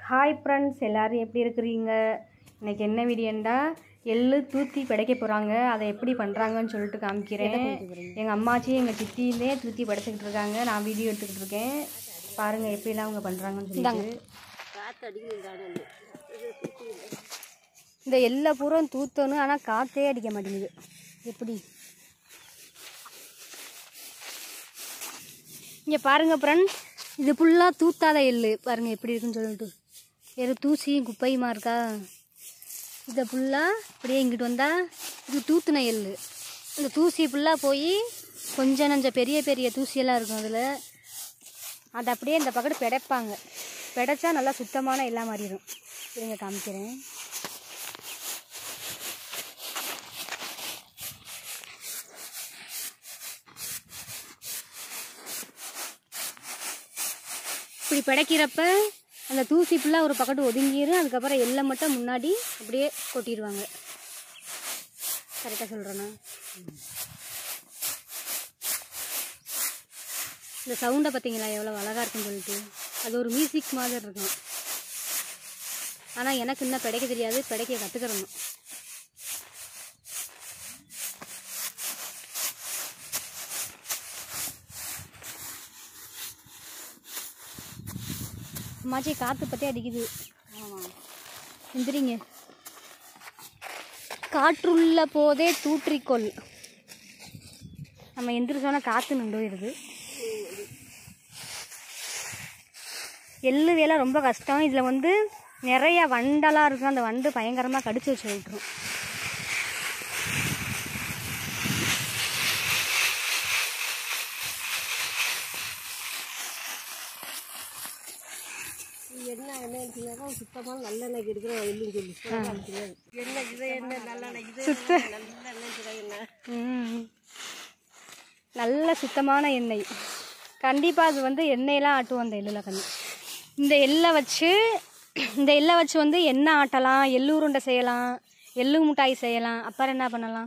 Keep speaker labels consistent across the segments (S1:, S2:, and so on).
S1: Hi friends எல்லோரும் எப்படி இருக்கிறீங்க இன்னைக்கு என்ன வீடியோண்டா எள்ளு தூத்தி படைக்க போகிறாங்க அதை எப்படி பண்ணுறாங்கன்னு சொல்லிட்டு காமிக்கிறேன் எங்கள் அம்மாச்சி எங்கள் சித்தியுமே தூத்தி படைச்சிக்கிட்டு இருக்காங்க நான் வீடியோ எடுத்துக்கிட்டு இருக்கேன் பாருங்கள் எப்படிலாம் அவங்க பண்ணுறாங்கன்னு சொல்லிட்டு இந்த எல்லை பூரா தூத்தணும் ஆனால் காற்றே அடிக்க மாட்டேங்குது எப்படி இங்கே பாருங்க ஃப்ரெண்ட் இது ஃபுல்லாக தூத்தாத எள்ளு பாருங்க எப்படி இருக்குன்னு சொல்லிட்டு வெறும் தூசியும் குப்பையுமா இருக்கா இதை ஃபுல்லாக அப்படியே இங்கிட்டு வந்தால் இது தூத்துன எள்ளு இந்த தூசி ஃபுல்லாக போய் கொஞ்சம் நஞ்ச பெரிய பெரிய தூசியெல்லாம் இருக்கும் அதில் அதை அப்படியே இந்த பக்கத்து பிடைப்பாங்க பிடைச்சா நல்லா சுத்தமான எல்லாம் மாறிடும் இருங்க காமிக்கிறேன் இப்படி பிடைக்கிறப்ப அந்த தூசி ஃபுல்லாக ஒரு பக்கத்து ஒதுங்கிடும் அதுக்கப்புறம் எல்லாம் மட்டும் முன்னாடி அப்படியே கொட்டிடுவாங்க கரெக்டாக சொல்கிறேண்ணா இந்த சவுண்டை பார்த்தீங்களா எவ்வளோ அழகாக இருக்குன்னு சொல்லிட்டு அது ஒரு மியூசிக் மாதிரி இருக்கும் ஆனால் எனக்கு இன்னும் பிடைக்க தெரியாது பிடைக்க கற்றுக்கிறணும் அம்மாச்சி காற்று பற்றி அடிக்குது எந்திரிங்க காற்றுள்ள போதே தூற்றிக்கொள் நம்ம எந்திரிச்சோன்னா காற்று நின்று போயிடுது எள்ளு வேலை ரொம்ப கஷ்டம் இதில் வந்து நிறைய வண்டெல்லாம் இருக்கும் அந்த வண்டு பயங்கரமாக கடிச்சு வச்சு விட்டுரும்
S2: என்ன என்ன சுத்தமான நல்லெண்ணெய் எடுக்கிற எள்ளும் சொல்லி என்ன இது என்ன நல்லெண்ணெய் இது
S1: சுத்த
S2: நல்லெண்ணெய் என்ன
S1: ம். நல்ல சுத்தமான எண்ணெய் கண்டிப்பாக அது வந்து எண்ணெயெல்லாம் ஆட்டுவோம் அந்த எள்ளில் கண்ணு இந்த எள்ளை வச்சு இந்த எள்ளை வச்சு வந்து எண்ணெய் ஆட்டலாம் எள்ளு உருண்டை செய்யலாம் எள்ளு மிட்டாய் செய்யலாம் அப்புறம் என்ன பண்ணலாம்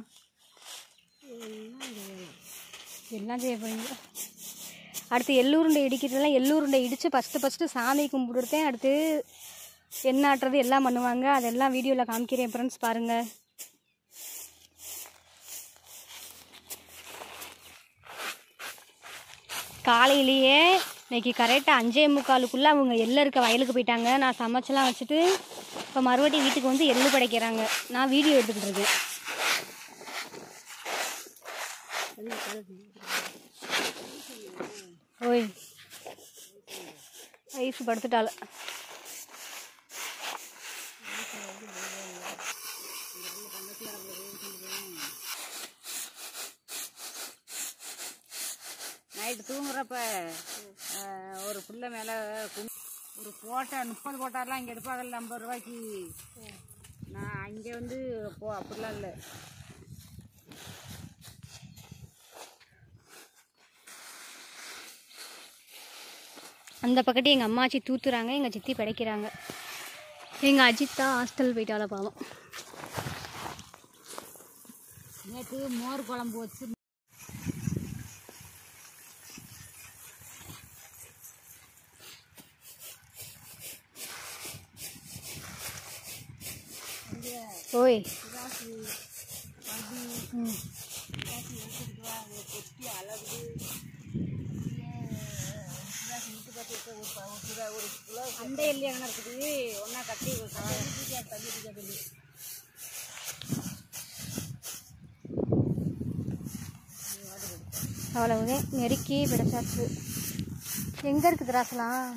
S1: எல்லாம் செய்ய போறீங்க அடுத்து எள்ளு உருண்டை இடிக்கிறதுலாம் எள்ளு உருண்டை இடித்து ஃபஸ்ட்டு ஃபஸ்ட்டு சாமி கும்பிடுறதேன் அடுத்து எண்ணெய் ஆட்டுறது எல்லாம் பண்ணுவாங்க அதெல்லாம் வீடியோவில் காமிக்கிறேன் ஃப்ரெண்ட்ஸ் பாருங்கள் காலையிலேயே இன்னைக்கு கரெக்டாக அஞ்சே முக்காலுக்குள்ளே அவங்க எள்ளு இருக்க வயலுக்கு போயிட்டாங்க நான் சமைச்செல்லாம் வச்சுட்டு இப்போ மறுபடியும் வீட்டுக்கு வந்து எள்ளு படைக்கிறாங்க நான் வீடியோ எடுத்துக்கிட்டு இருக்கேன் ஓய் வயசு படுத்துட்டாள்
S2: நைட்டு தூங்குறப்ப அஹ், ஒரு புள்ள மேலே ஒரு போட்டா முப்பது போட்டாலாம் இங்கே எடுப்பாங்கல்ல ஐம்பது ரூபாய்க்கு நான் அங்கே வந்து போ அப்படிலாம் இல்லை
S1: அந்த பக்கத்து எங்கள் அம்மாச்சி தூத்துறாங்க எங்கள் சித்தி படைக்கிறாங்க எங்கள் அஜித் தான் ஹாஸ்டல் போயிட்டால பாவம்
S2: நேற்று மோர் குழம்பு வச்சு
S1: ஓய் ம்.
S2: அந்த எல்லி எங்கே இருக்குது ஒன்றா கட்டி ஒரு தண்ணி தண்ணி
S1: அவ்வளவுதான் நெருக்கி பிடிச்சாச்சு எங்கே இருக்குது ராசலாம்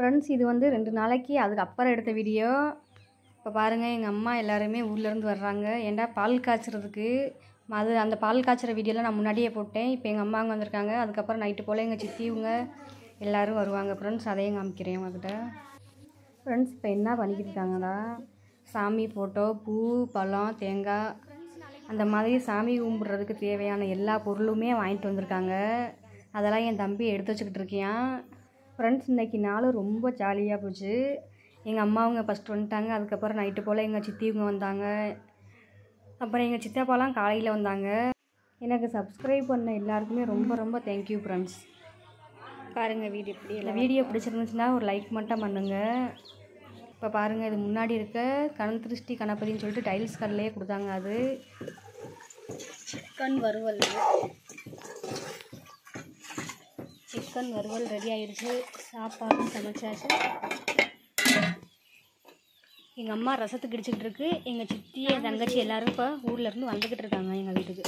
S1: ஃப்ரெண்ட்ஸ் இது வந்து ரெண்டு நாளைக்கு அதுக்கப்புறம் எடுத்த வீடியோ இப்போ பாருங்கள் எங்கள் அம்மா எல்லாருமே ஊர்லேருந்து வர்றாங்க ஏன்டா பால் காய்ச்சறதுக்கு அது அந்த பால் காய்ச்சற வீடியோலாம் நான் முன்னாடியே போட்டேன் இப்போ எங்கள் அம்மா அங்கே வந்திருக்காங்க அதுக்கப்புறம் நைட்டு போல் எங்கள் சித்திவங்க எல்லோரும் வருவாங்க ஃப்ரெண்ட்ஸ் அதையும் காமிக்கிறேன் உங்ககிட்ட ஃப்ரெண்ட்ஸ் இப்போ என்ன பண்ணிக்கிட்டு இருக்காங்கடா சாமி ஃபோட்டோ பூ பழம் தேங்காய் அந்த மாதிரி சாமி கும்பிட்றதுக்கு தேவையான எல்லா பொருளுமே வாங்கிட்டு வந்திருக்காங்க அதெல்லாம் என் தம்பி எடுத்து வச்சுக்கிட்டு இருக்கியான் ஃப்ரெண்ட்ஸ் இன்னைக்கு நாள் ரொம்ப ஜாலியாக போச்சு எங்கள் அம்மாவங்க ஃபஸ்ட் வந்துட்டாங்க அதுக்கப்புறம் நைட்டு போல் எங்கள் சித்திவங்க வந்தாங்க அப்புறம் எங்கள் சித்தப்பாலாம் காலையில் வந்தாங்க எனக்கு சப்ஸ்கிரைப் பண்ண எல்லாருக்குமே ரொம்ப ரொம்ப தேங்க்யூ ஃப்ரெண்ட்ஸ் பாருங்கள் வீடியோ இப்படி இந்த வீடியோ பிடிச்சிருந்துச்சுன்னா ஒரு லைக் மட்டும் பண்ணுங்கள் இப்போ பாருங்கள் இது முன்னாடி இருக்க கண் திருஷ்டி கணபதின்னு சொல்லிட்டு டைல்ஸ் கல்லையே கொடுத்தாங்க அது சிக்கன் வறுவல் சிக்கன் வறுவல் ரெடி ஆயிடுச்சு சாப்பாடும் சமைச்சாச்சு எங்கள் அம்மா ரசத்துக்கு இடிச்சிக்கிட்டு இருக்கு எங்கள் சித்தி என் தங்கச்சி எல்லாரும் இப்போ ஊர்ல இருந்து வந்துக்கிட்டு இருக்காங்க எங்கள் வீட்டுக்கு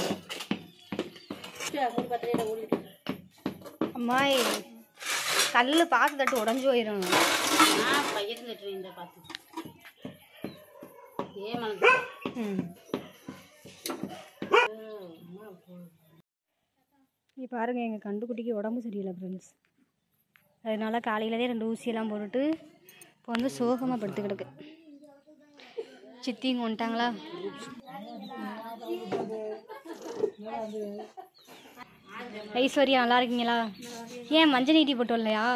S1: அம்மா கல் பாத்து தட்டு உடஞ்சி போயிடும்
S2: நான் பையன் தட்டுறேன் இந்த பார்த்து ஏமனுக்கு
S1: ம் நீ பாருங்க எங்கள் கண்டுக்குட்டிக்கு உடம்பு சரியில்லை ஃப்ரெண்ட்ஸ் அதனால காலையிலதே ரெண்டு ஊசியெல்லாம் போட்டுட்டு இப்போ வந்து சோகமாக படுத்து கிடக்கு சித்தி இங்கே வந்துட்டாங்களா ஐஸ்வர்யா நல்லா இருக்கீங்களா ஏன் மஞ்சள் நீட்டி போட்டு இல்லையா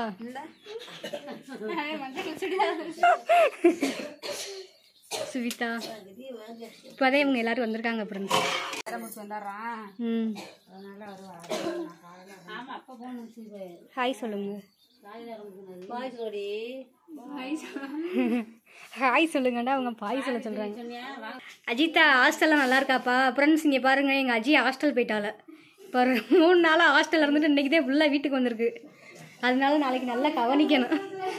S1: சுவிதா இப்போதான் இவங்க எல்லாரும் வந்திருக்காங்க ஃப்ரெண்ட்ஸ்
S2: முடிச்சு வந்துடுறான்
S1: ம்
S2: அதனால வருவா ஆமாம் அப்போ ஃபோன் முடிச்சு
S1: ஹாய் சொல்லுங்க
S2: பாய் சோடி
S1: ஹாய் சொல்லுங்கடா அவங்க பாய் சொல்ல சொல்கிறாங்க அஜிதா ஹாஸ்டல்லாம் நல்லா இருக்காப்பா ஃப்ரெண்ட்ஸ் இங்கே பாருங்க எங்கள் அஜி ஹாஸ்டல் போயிட்டால இப்போ ஒரு மூணு நாளாக ஹாஸ்டலில் இருந்துட்டு இன்றைக்கி தான் ஃபுல்லாக வீட்டுக்கு வந்திருக்கு அதனால நாளைக்கு நல்லா கவனிக்கணும்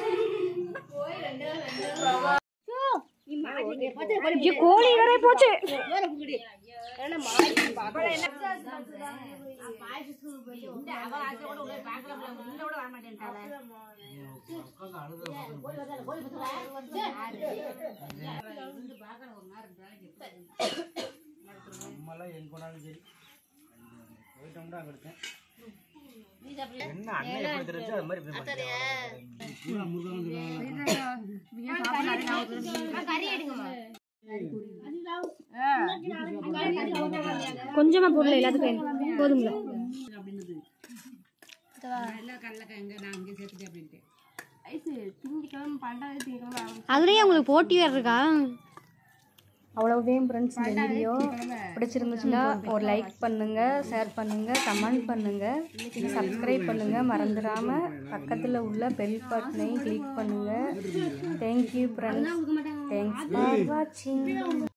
S1: ஐயோ, கோழி வேற போச்சு
S3: நம்மளாம் எங்க போனாலும் சரி போயிட்டோம்னா அங்கே இருக்கேன் என்ன அண்ணன் எப்படி தெரிஞ்சு அது மாதிரி இப்படி பண்ணிட்டாங்க.
S1: கொஞ்சமாக பொருள் எல்லாத்துக்கும் போதுங்களா
S2: எல்லாம் கடலக்காய்ங்க நான் அங்கே சேர்த்துட்டேன் அப்படின்ட்டு
S1: அதுலேயே உங்களுக்கு போட்டி வேறு இருக்கா அவ்வளவுதான் ஃப்ரெண்ட்ஸ் இந்த வீடியோ பிடிச்சிருந்துச்சுன்னா ஒரு லைக் பண்ணுங்க ஷேர் பண்ணுங்க கமெண்ட் பண்ணுங்க சப்ஸ்கிரைப் பண்ணுங்க மறந்துடாம பக்கத்தில் உள்ள பெல் பட்டனையும் கிளிக் பண்ணுங்க தேங்க்யூ ஃப்ரெண்ட்ஸ் தேங்க்ஸ் ஃபார் வாட்சிங்